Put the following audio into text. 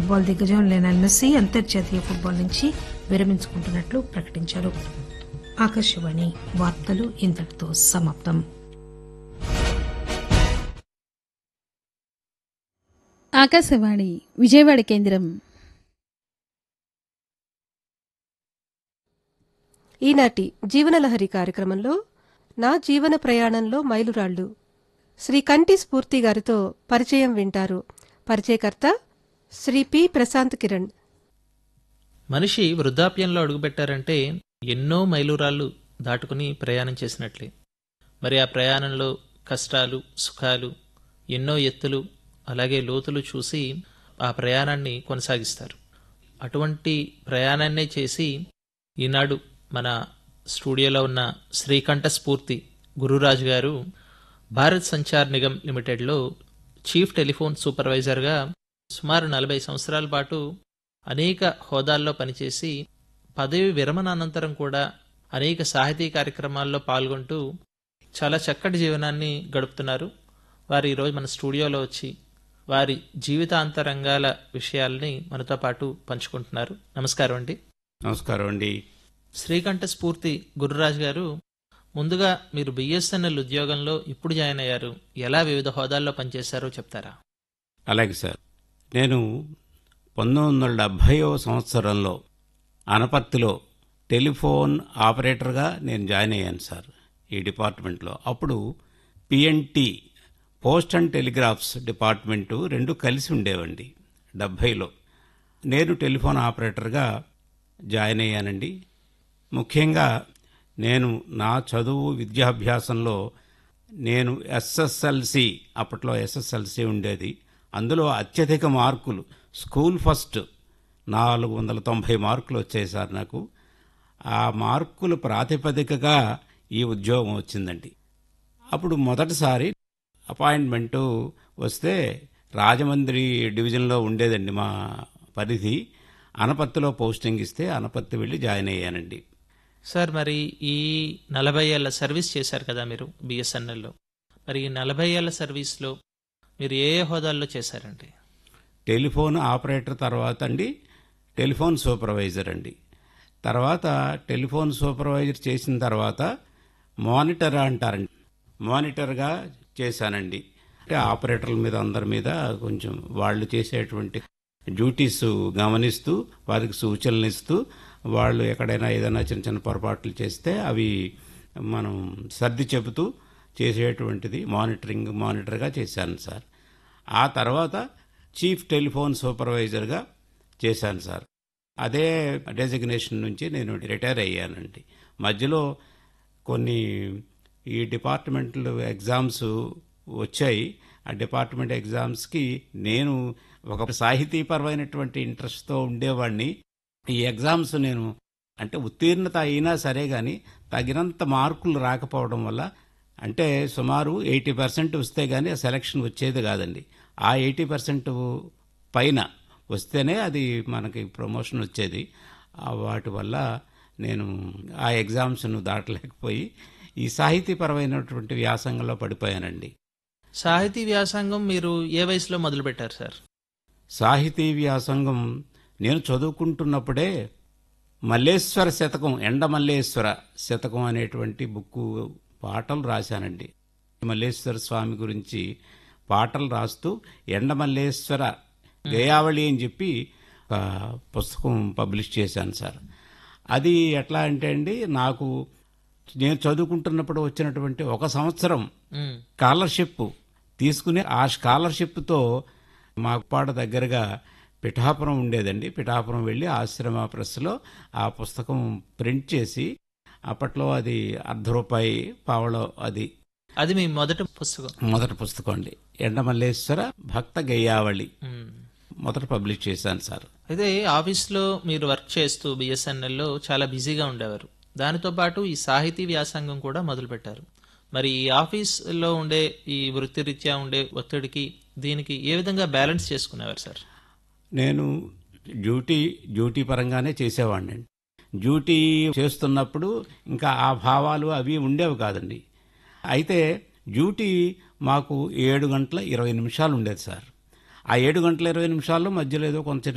Football దిగ్గజం Lionel messy అంతర్జాతీయ football నుంచి విరమించుకుంటున్నట్లు ప్రకటించారు ఆకాశవాణి వార్తలు ఇంతటితో సమాప్తం ఆకాశవాణి విజయవాడ కేంద్రం ఈనాటి జీవనలహరి కార్యక్రమంలో నా జీవన ప్రయాణంలో మైలురాళ్లు శ్రీ కంటి స్ఫూర్తి గారితో పరిచయం వింటారు పరిచయకర్త శ్రీ పి ప్రశాంత్ కిరణ్ మనిషి వృద్ధాప్యంలో అడుగుపెట్టారంటే ఎన్నో మైలురాళ్ళు దాటుకుని ప్రయాణం చేసినట్లే మరి ఆ ప్రయాణంలో కష్టాలు సుఖాలు ఎన్నో ఎత్తులు అలాగే లోతులు చూసి ఆ ప్రయాణాన్ని కొనసాగిస్తారు అటువంటి ప్రయాణాన్నే చేసి ఈనాడు మన స్టూడియోలో ఉన్న శ్రీకంఠ స్ఫూర్తి గురురాజు గారు భారత్ సంచార్ నిగమ్ లిమిటెడ్లో చీఫ్ టెలిఫోన్ సూపర్వైజర్గా సుమారు నలభై సంవత్సరాల పాటు అనేక హోదాల్లో పనిచేసి పదవి విరమణ అనంతరం కూడా అనేక సాహితీ కార్యక్రమాల్లో పాల్గొంటూ చాలా చక్కటి జీవనాన్ని గడుపుతున్నారు వారు ఈరోజు మన స్టూడియోలో వచ్చి వారి జీవితాంతరంగాల విషయాల్ని మనతో పాటు పంచుకుంటున్నారు నమస్కారం అండి నమస్కారం అండి శ్రీకంఠ స్ఫూర్తి గురురాజ్ గారు ముందుగా మీరు బిఎస్ఎన్ఎల్ ఉద్యోగంలో ఇప్పుడు జాయిన్ అయ్యారు ఎలా వివిధ హోదాల్లో పనిచేశారో చెప్తారా అలాగే సార్ నేను పంతొమ్మిది వందల డెబ్భైవ సంవత్సరంలో అనపర్తిలో టెలిఫోన్ ఆపరేటర్గా నేను జాయిన్ అయ్యాను సార్ ఈ డిపార్ట్మెంట్లో అప్పుడు PNT post and telegraphs department రెండు కలిసి ఉండేవండి డెబ్భైలో నేను టెలిఫోన్ ఆపరేటర్గా జాయిన్ అయ్యానండి ముఖ్యంగా నేను నా చదువు విద్యాభ్యాసంలో నేను ఎస్ఎస్ఎల్సి అప్పట్లో ఎస్ఎస్ఎల్సి ఉండేది అందులో అత్యధిక మార్కులు స్కూల్ ఫస్ట్ నాలుగు వందల తొంభై మార్కులు వచ్చాయి సార్ నాకు ఆ మార్కులు ప్రాతిపదికగా ఈ ఉద్యోగం వచ్చిందండి అప్పుడు మొదటిసారి అపాయింట్మెంటు వస్తే రాజమండ్రి డివిజన్లో ఉండేదండి మా పరిధి అనపత్తిలో పోస్టింగ్ ఇస్తే అనపత్తి వెళ్ళి జాయిన్ అయ్యానండి సార్ మరి ఈ నలభై ఏళ్ల సర్వీస్ చేశారు కదా మీరు బిఎస్ఎన్ఎల్లో మరి ఈ నలభై ఏళ్ల సర్వీస్లో మీరు ఏ ఏ హోదాల్లో చేశారండి టెలిఫోన్ ఆపరేటర్ తర్వాత అండి టెలిఫోన్ సూపర్వైజర్ అండి తర్వాత టెలిఫోన్ సూపర్వైజర్ చేసిన తర్వాత మానిటర్ అంటారండి మానిటర్గా చేశానండి అంటే ఆపరేటర్ల మీద అందరి మీద కొంచెం వాళ్ళు చేసేటువంటి డ్యూటీస్ గమనిస్తూ వారికి సూచనలు ఇస్తూ వాళ్ళు ఎక్కడైనా ఏదైనా చిన్న చిన్న పొరపాట్లు చేస్తే అవి మనం సర్ది చెబుతూ చేసేటువంటిది మానిటరింగ్ మానిటర్గా చేశాను సార్ ఆ తర్వాత చీఫ్ టెలిఫోన్ సూపర్వైజర్గా చేశాను సార్ అదే డెసిగ్నేషన్ నుంచి నేను రిటైర్ అయ్యానండి మధ్యలో కొన్ని ఈ డిపార్ట్మెంట్లు ఎగ్జామ్స్ వచ్చాయి ఆ డిపార్ట్మెంట్ ఎగ్జామ్స్కి నేను ఒక సాహితీపరమైనటువంటి ఇంట్రెస్ట్తో ఉండేవాడిని ఈ ఎగ్జామ్స్ నేను అంటే ఉత్తీర్ణత అయినా సరే కానీ తగినంత మార్కులు రాకపోవడం వల్ల అంటే సుమారు ఎయిటీ పర్సెంట్ వస్తే కానీ ఆ సెలక్షన్ వచ్చేది కాదండి ఆ ఎయిటీ పర్సెంట్ పైన వస్తేనే అది మనకి ప్రమోషన్ వచ్చేది ఆ వాటి వల్ల నేను ఆ ఎగ్జామ్స్ను దాటలేకపోయి ఈ సాహితీపరమైనటువంటి వ్యాసంగంలో పడిపోయానండి సాహితీ వ్యాసంగం మీరు ఏ వయసులో మొదలుపెట్టారు సార్ సాహితీ వ్యాసంగం నేను చదువుకుంటున్నప్పుడే మల్లేశ్వర శతకం ఎండ మల్లేశ్వర శతకం అనేటువంటి బుక్కు పాటలు రాశానండి మల్లేశ్వర స్వామి గురించి పాటలు రాస్తూ ఎండ మల్లేశ్వర గయావళి అని చెప్పి ఒక పుస్తకం పబ్లిష్ చేశాను సార్ అది ఎట్లా అంటే అండి నాకు నేను చదువుకుంటున్నప్పుడు వచ్చినటువంటి ఒక సంవత్సరం మ్, స్కాలర్షిప్ తీసుకుని ఆ స్కాలర్షిప్తో మా పాడ దగ్గరగా పిఠాపురం ఉండేదండి పిఠాపురం వెళ్ళి ఆశ్రమ ప్రెస్లో ఆ పుస్తకం ప్రింట్ చేసి అప్పట్లో అది అర్ధ రూపాయి పావలో అది అది మీ మొదటి పుస్తకం మొదటి పుస్తకం అండి ఎండమల్లేశ్వర భక్త గయ్యావళి మ్. మొదట పబ్లిష్ చేశాను సార్ అయితే ఆఫీస్లో మీరు వర్క్ చేస్తూ బిఎస్ఎన్ఎల్లో చాలా బిజీగా ఉండేవారు దానితో పాటు ఈ సాహితీ వ్యాసంగం కూడా మొదలుపెట్టారు మరి ఈ ఆఫీస్లో ఉండే ఈ వృత్తిరీత్యా ఉండే ఒత్తిడికి దీనికి ఏ విధంగా బ్యాలెన్స్ చేసుకునేవారు సార్ నేను డ్యూటీ డ్యూటీ పరంగానే చేసేవాడిని డ్యూటీ చేస్తున్నప్పుడు ఇంకా ఆ భావాలు అవి ఉండేవి కాదండి అయితే డ్యూటీ మాకు ఏడు గంటల ఇరవై నిమిషాలు ఉండేది సార్ ఆ ఏడు గంటల ఇరవై నిమిషాల్లో మధ్యలో ఏదో కొంచెం